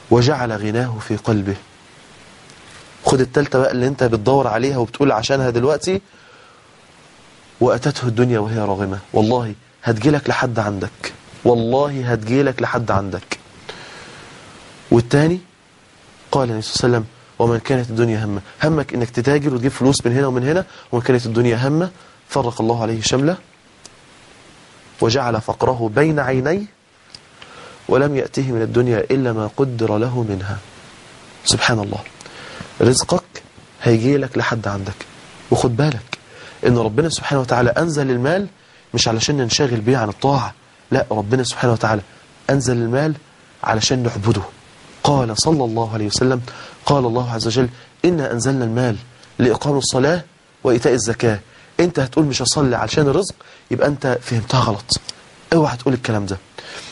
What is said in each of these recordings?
وجعل غناه في قلبه خد التالتة بقى اللي انت بتدور عليها وبتقول عشانها دلوقتي وأتته الدنيا وهي راغمة والله هتجيلك لحد عندك والله هتجيلك لحد عندك والتاني قال النبي صلى الله عليه وسلم ومن كانت الدنيا همه همك انك تتاجر وتجيب فلوس من هنا ومن هنا ومن كانت الدنيا همه فرق الله عليه شمله وجعل فقره بين عينيه ولم يأته من الدنيا إلا ما قدر له منها سبحان الله رزقك هيجي لك لحد عندك وخد بالك ان ربنا سبحانه وتعالى أنزل المال مش علشان ننشغل بيه عن الطاعة لا ربنا سبحانه وتعالى أنزل المال علشان نعبده قال صلى الله عليه وسلم قال الله عز وجل إنا أنزلنا المال لإقام الصلاة وإيتاء الزكاة أنت هتقول مش هصلي علشان الرزق يبقى أنت فهمتها غلط اوعى تقول الكلام ده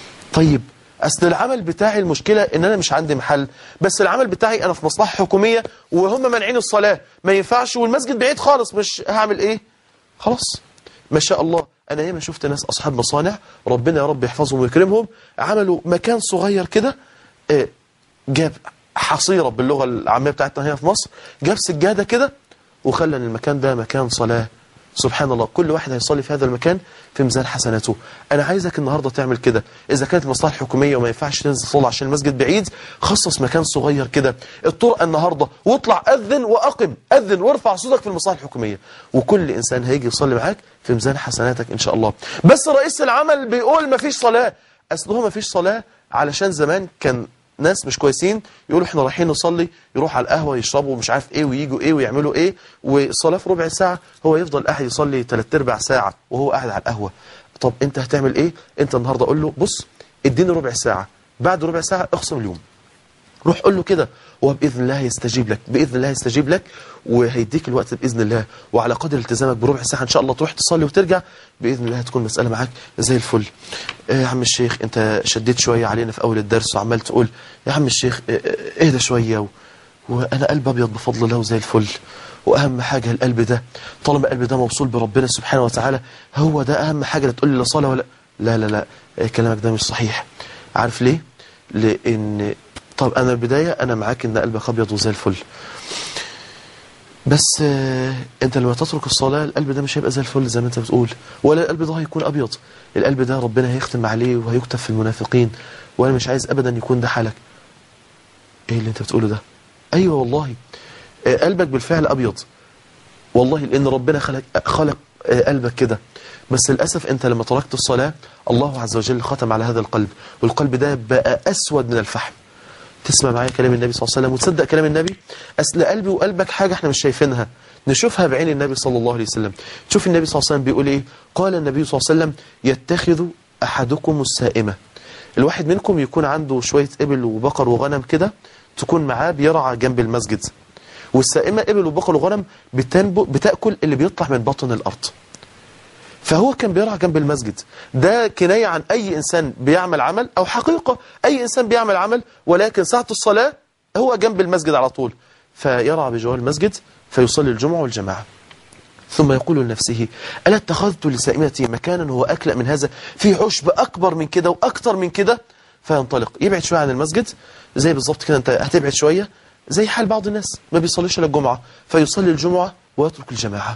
طيب أصل العمل بتاعي المشكلة إن أنا مش عندي محل بس العمل بتاعي أنا في مصلحة حكومية وهم مانعين الصلاة ما ينفعش والمسجد بعيد خالص مش هعمل إيه خلاص ما شاء الله أنا ياما شفت ناس أصحاب مصانع ربنا يا رب يحفظهم ويكرمهم عملوا مكان صغير كده آه، جاب حصيرة باللغة العامية بتاعتنا هنا في مصر جاب سجادة كده وخلى ان المكان ده مكان صلاة سبحان الله كل واحد هيصلي في هذا المكان في ميزان حسناته انا عايزك النهاردة تعمل كده اذا كانت المصلحة الحكومية وما ينفعش تنزل تصلي عشان المسجد بعيد خصص مكان صغير كده الطرق النهاردة واطلع اذن واقم اذن وارفع صوتك في المصلحة الحكومية وكل انسان هيجي يصلي معاك في ميزان حسناتك ان شاء الله بس رئيس العمل بيقول ما فيش صلاة اصل هو ما فيش صلاة علشان زمان كان ناس مش كويسين يقولوا احنا رايحين نصلي يروح على القهوة يشربوا مش عارف ايه وييجوا ايه ويعملوا ايه والصلاة في ربع ساعة هو يفضل قاعد يصلي ثلاث ارباع ساعة وهو قاعد على القهوة طب انت هتعمل ايه انت النهاردة قول له بص اديني ربع ساعة بعد ربع ساعة اخصم اليوم روح قول له كده هو بإذن الله يستجيب لك بإذن الله يستجيب لك وهيديك الوقت بإذن الله وعلى قدر التزامك بربع ساعة إن شاء الله تروح تصلي وترجع بإذن الله هتكون مسألة معاك زي الفل آه يا عم الشيخ أنت شديت شوية علينا في أول الدرس وعمال تقول يا عم الشيخ آه، آه، اهدى شوية و... وأنا قلب أبيض بفضل الله وزي الفل وأهم حاجة القلب ده طالما القلب ده موصول بربنا سبحانه وتعالى هو ده أهم حاجة لا تقول لي لا صلاة ولا لا لا لا آه، كلامك ده مش صحيح عارف ليه؟ لأن طب أنا البداية أنا معاك إن قلبك أبيض وزي الفل بس آه، أنت لما تترك الصلاة القلب ده مش هيبقى زي الفل زي ما أنت بتقول ولا القلب ده هيكون أبيض القلب ده ربنا هيختم عليه وهيكتب في المنافقين وأنا مش عايز أبدا يكون ده حالك إيه اللي أنت بتقوله ده أيوة والله آه، قلبك بالفعل أبيض والله لأن ربنا خلق خلق آه، قلبك كده بس للأسف أنت لما تركت الصلاة الله عز وجل ختم على هذا القلب والقلب ده بقى أسود من الفحم تسمع معايا كلام النبي صلى الله عليه وسلم وتصدق كلام النبي أصل قلبي وقلبك حاجة احنا مش شايفينها نشوفها بعين النبي صلى الله عليه وسلم شوف النبي صلى الله عليه وسلم بيقول ايه قال النبي صلى الله عليه وسلم يتخذ أحدكم السائمة الواحد منكم يكون عنده شوية إبل وبقر وغنم كده تكون معاه بيرعى جنب المسجد والسائمة إبل وبقر وغنم بتنبو بتأكل اللي بيطلع من بطن الأرض فهو كان بيرعى جنب المسجد ده كناية عن أي إنسان بيعمل عمل أو حقيقة أي إنسان بيعمل عمل ولكن ساعة الصلاة هو جنب المسجد على طول فيرعى بجوار المسجد فيصلي الجمعة والجماعة ثم يقول لنفسه ألا اتخذت لسائمتي مكانا هو أكلأ من هذا في عشب أكبر من كده وأكتر من كده فينطلق يبعد شوية عن المسجد زي بالظبط كده أنت هتبعد شوية زي حال بعض الناس ما بيصليش إلا الجمعة فيصلي الجمعة ويترك الجماعة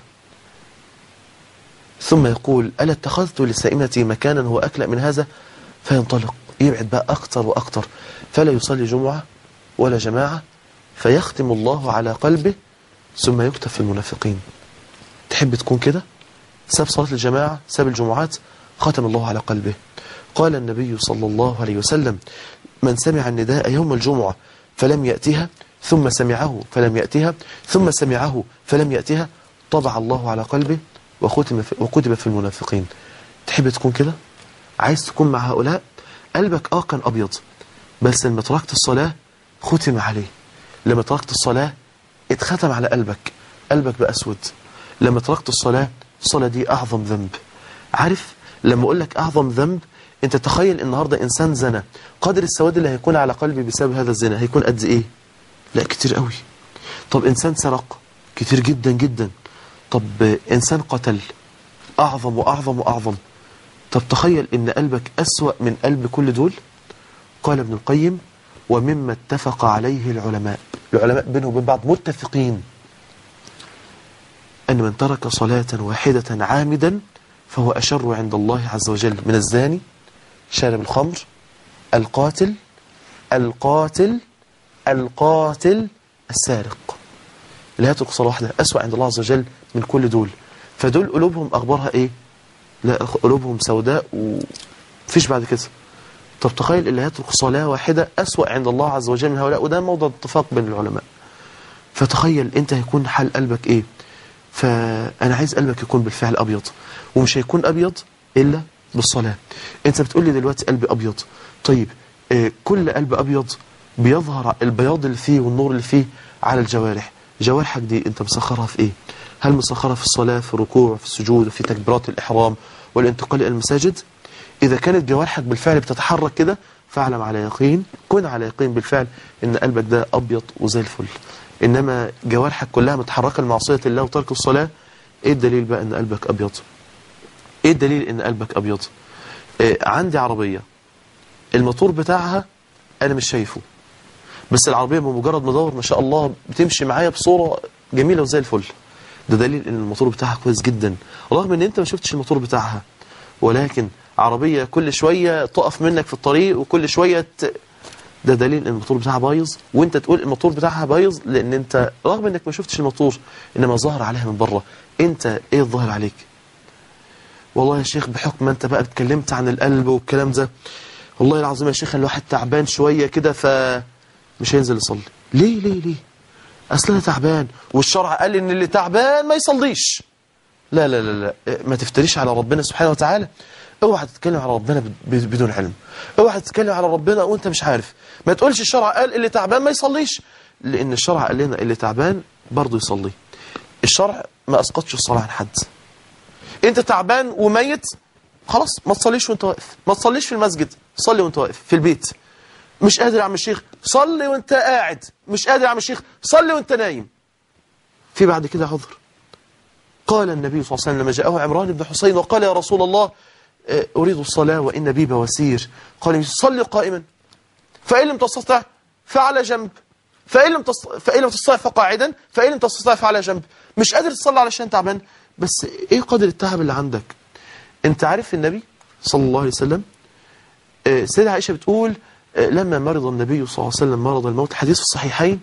ثم يقول ألا اتخذت لسائمتي مكانا هو أكلأ من هذا فينطلق يبعد بقى أكتر وأكتر فلا يصلي جمعة ولا جماعة فيختم الله على قلبه ثم يكتب في المنافقين تحب تكون كده ساب صلاة الجماعة ساب الجمعات ختم الله على قلبه قال النبي صلى الله عليه وسلم من سمع النداء يوم الجمعة فلم يأتها ثم سمعه فلم يأتها ثم سمعه فلم يأتها طبع الله على قلبه وختم في وكتب في المنافقين تحب تكون كده عايز تكون مع هؤلاء قلبك اه كان أبيض بس لما تركت الصلاة ختم عليه لما تركت الصلاة اتختم على قلبك قلبك بقى أسود لما تركت الصلاة الصلاة دي أعظم ذنب عارف لما أقول لك أعظم ذنب أنت تخيل النهاردة إنسان زنى قدر السواد اللي هيكون على قلبي بسبب هذا الزنا هيكون قد إيه لا كتير قوي طب إنسان سرق كتير جدا جدا طب إنسان قتل أعظم وأعظم وأعظم طب تخيل إن قلبك أسوأ من قلب كل دول قال ابن القيم ومما اتفق عليه العلماء العلماء بينهم وبين بعض متفقين أن من ترك صلاة واحدة عامدا فهو أشر عند الله عز وجل من الزاني شارب الخمر القاتل القاتل القاتل السارق اللي هيترك صلاة واحدة أسوأ عند الله عز وجل من كل دول فدول قلوبهم أخبارها إيه لا قلوبهم سوداء ومفيش بعد كده طب تخيل اللي هيترك صلاة واحدة أسوأ عند الله عز وجل من هؤلاء وده موضع اتفاق بين العلماء فتخيل انت هيكون حال قلبك ايه فانا عايز قلبك يكون بالفعل ابيض ومش هيكون ابيض الا بالصلاة انت بتقول لي دلوقتي قلبي ابيض طيب آه كل قلب ابيض بيظهر البياض اللي فيه والنور اللي فيه على الجوارح جوارحك دي انت مسخرها في ايه هل مسخرها في الصلاة في الركوع في السجود في تكبيرات الإحرام والانتقال إلى المساجد إذا كانت جوارحك بالفعل بتتحرك كده فاعلم على يقين كن على يقين بالفعل إن قلبك ده أبيض وزي الفل إنما جوارحك كلها متحركة لمعصية الله وترك الصلاة إيه الدليل بقى إن قلبك أبيض إيه الدليل إن قلبك أبيض إيه عندي عربية الموتور بتاعها أنا مش شايفه بس العربية بمجرد ما ادور ما شاء الله بتمشي معايا بصورة جميلة وزي الفل ده دليل ان الموتور بتاعها كويس جدا رغم ان انت ما شفتش الموتور بتاعها ولكن عربية كل شوية تقف منك في الطريق وكل شوية ت... ده دليل ان الموتور بتاعها بايظ وانت تقول الموتور بتاعها بايظ لان انت رغم انك ما شفتش الموتور انما ظاهر عليها من بره انت ايه الظاهر عليك والله يا شيخ بحكم ما انت بقى اتكلمت عن القلب والكلام ده والله العظيم يا شيخ الواحد تعبان شوية كده ف مش هينزل يصلي ليه ليه ليه اصل انا تعبان والشرع قال ان اللي تعبان ما يصليش لا لا لا لا ما تفتريش على ربنا سبحانه وتعالى اوعى تتكلم على ربنا بدون علم اوعى تتكلم على ربنا وانت مش عارف ما تقولش الشرع قال اللي تعبان ما يصليش لان الشرع قال لنا اللي تعبان برضه يصلي الشرع ما اسقطش الصلاه عن حد انت تعبان وميت خلاص ما تصليش وانت واقف ما تصليش في المسجد صلي وانت واقف في البيت مش قادر يا عم الشيخ صلي وانت قاعد مش قادر يا عم الشيخ صلي وانت نايم في بعد كده عذر قال النبي صلى الله عليه وسلم لما جاءه عمران بن حسين وقال يا رسول الله أريد الصلاة وإن بي بواسير قال صلي قائما فإن لم تستطع فعلى جنب فإن لم تستطع, فإن لم تستطع فقاعدا فإن لم تستطع فعلى جنب مش قادر تصلي علشان تعبان بس إيه قدر التعب اللي عندك أنت عارف النبي صلى الله عليه وسلم سيدة عائشة بتقول لما مرض النبي صلى الله عليه وسلم مرض الموت حديث في الصحيحين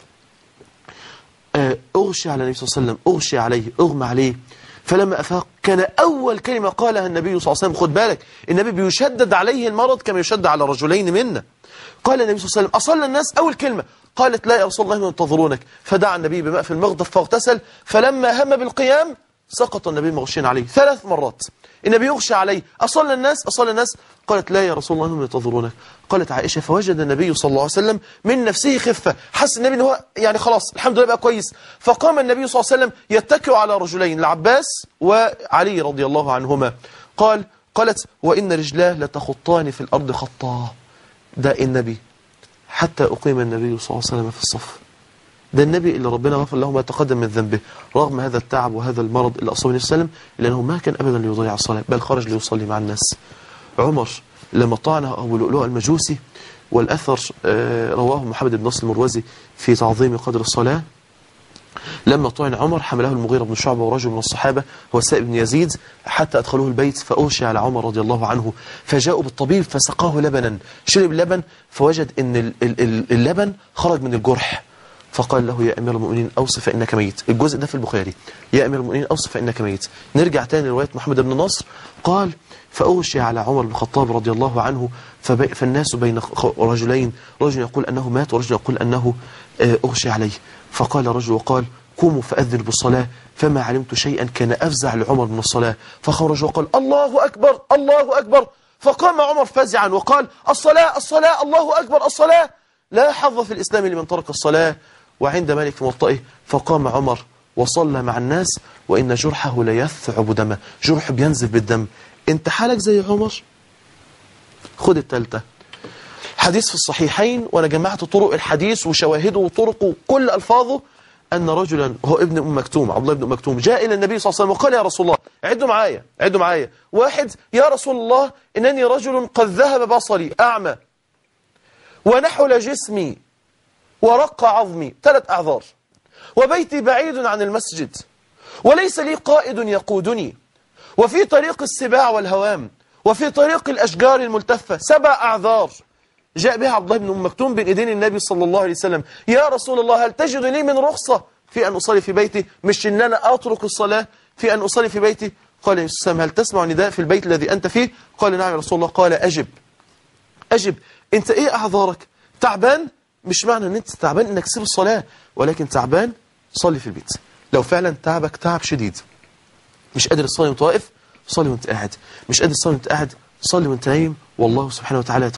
أغشي على النبي صلى الله عليه وسلم أغشي عليه أغمى عليه فلما أفاق كان أول كلمة قالها النبي صلى الله عليه وسلم خد بالك النبي بيشدد عليه المرض كما يشدد على رجلين منا قال النبي صلى الله عليه وسلم أصلى الناس أول كلمة قالت لا يا رسول الله ينتظرونك فدعا النبي بماء في المغضب فاغتسل فلما هم بالقيام سقط النبي مغشين عليه ثلاث مرات النبي يغشى عليه أصلى الناس أصلى الناس قالت لا يا رسول الله انهم ينتظرونك قالت عائشة فوجد النبي صلى الله عليه وسلم من نفسه خفة حس النبي ان هو يعني خلاص الحمد لله بقى كويس فقام النبي صلى الله عليه وسلم يتكئ على رجلين العباس وعلي رضي الله عنهما قال قالت وإن رجلاه لتخطان في الأرض خطا ده النبي حتى أقيم النبي صلى الله عليه وسلم في الصف ده النبي اللي ربنا غفر له ما تقدم من ذنبه رغم هذا التعب وهذا المرض اللي أصاب النبي صلى الله عليه وسلم لأنه ما كان أبدا ليضيع الصلاة بل خرج ليصلي مع الناس عمر لما طعنه أبو لؤلؤ المجوسي والأثر رواه محمد بن نصر المروزي في تعظيم قدر الصلاة لما طعن عمر حمله المغيرة بن شعبة ورجل من الصحابة هو السائب بن يزيد حتى أدخلوه البيت فأغشي على عمر رضي الله عنه فجاءوا بالطبيب فسقاه لبنا شرب اللبن فوجد أن اللبن خرج من الجرح فقال له يا أمير المؤمنين أوصي فإنك ميت الجزء ده في البخاري يا أمير المؤمنين أوصي فإنك ميت نرجع تاني لرواية محمد بن نصر قال فأغشي على عمر بن الخطاب رضي الله عنه فالناس بين رجلين رجل يقول أنه مات ورجل يقول أنه أغشي عليه فقال رجل وقال قوموا فأذن بالصلاة فما علمت شيئا كان أفزع لعمر من الصلاة فخرج وقال الله أكبر الله أكبر فقام عمر فزعا وقال الصلاة الصلاة الله أكبر الصلاة لا حظ في الإسلام لمن ترك الصلاة وعند مالك في موطئه فقام عمر وصلى مع الناس وإن جرحه ليثعب دمه جرح بينزف بالدم انت حالك زي عمر خد التالتة حديث في الصحيحين وانا جمعت طرق الحديث وشواهده وطرقه وكل ألفاظه أن رجلا هو ابن أم مكتوم عبد الله بن أم مكتوم جاء إلى النبي صلى الله عليه وسلم وقال يا رسول الله عدوا معايا عدوا معايا واحد يا رسول الله إنني رجل قد ذهب بصري أعمى ونحل جسمي ورق عظمي ثلاث أعذار وبيتي بعيد عن المسجد وليس لي قائد يقودني وفي طريق السباع والهوام وفي طريق الأشجار الملتفة سبع أعذار جاء بها عبد الله بن أم مكتوم بين إيدين النبي صلى الله عليه وسلم يا رسول الله هل تجد لي من رخصة في أن أصلي في بيتي مش إن أنا أترك الصلاة في أن أصلي في بيتي قال يا سلام هل تسمع نداء في البيت الذي أنت فيه قال نعم يا رسول الله قال أجب أجب أنت إيه أعذارك تعبان مش معنى أن أنت تعبان أنك تسيب الصلاة ولكن تعبان صلي في البيت لو فعلا تعبك تعب شديد مش قادر تصلي وانت واقف صلي وانت قاعد مش قادر تصلي وانت قاعد صلي وانت نايم والله سبحانه وتعالى